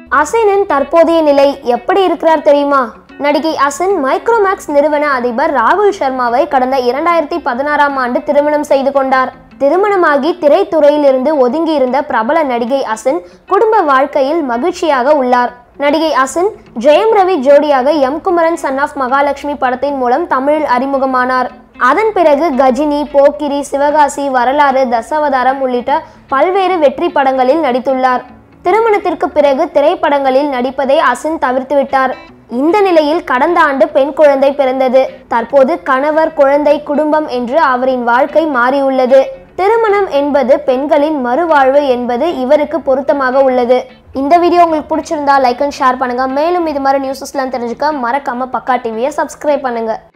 அசினின் தற்போதைய நிலை எப்படி இருக்கிறார் தெரியுமா நடிகை அசின் மைக்ரோமேக்ஸ் நிறுவன அதிபர் ராகுல் சர்மாவை கடந்த இரண்டாயிரத்தி பதினாறாம் ஆண்டு திருமணம் செய்து கொண்டார் திருமணமாகி திரைத்துறையிலிருந்து ஒதுங்கி இருந்த பிரபல நடிகை அசின் குடும்ப வாழ்க்கையில் மகிழ்ச்சியாக உள்ளார் நடிகை அசின் ஜெயம் ரவி ஜோடியாக M Kumaran son of Mahalakshmi படத்தின் மூலம் தமிழில் அறிமுகமானார் அதன் பிறகு கஜினி போக்கிரி சிவகாசி வரலாறு தசாவதாரம் உள்ளிட்ட பல்வேறு வெற்றி படங்களில் நடித்துள்ளார் திருமணத்திற்கு பிறகு திரைப்படங்களில் நடிப்பதை அசின் தவிர்த்துவிட்டார் இந்த நிலையில் கடந்த ஆண்டு பெண் குழந்தை பிறந்தது தற்போது கணவர் குழந்தை குடும்பம் என்று அவரின் வாழ்க்கை மாறியுள்ளது திருமணம் என்பது பெண்களின் மறுவாழ்வு என்பது இவருக்கு பொருத்தமாக உள்ளது இந்த வீடியோ உங்களுக்கு பிடிச்சிருந்தா லைக் அண்ட் ஷேர் பண்ணுங்க மேலும் இது மாதிரி நியூஸஸ்லாம் தெரிஞ்சுக்க மறக்காம பக்கா டிவியை சப்ஸ்கிரைப் பண்ணுங்க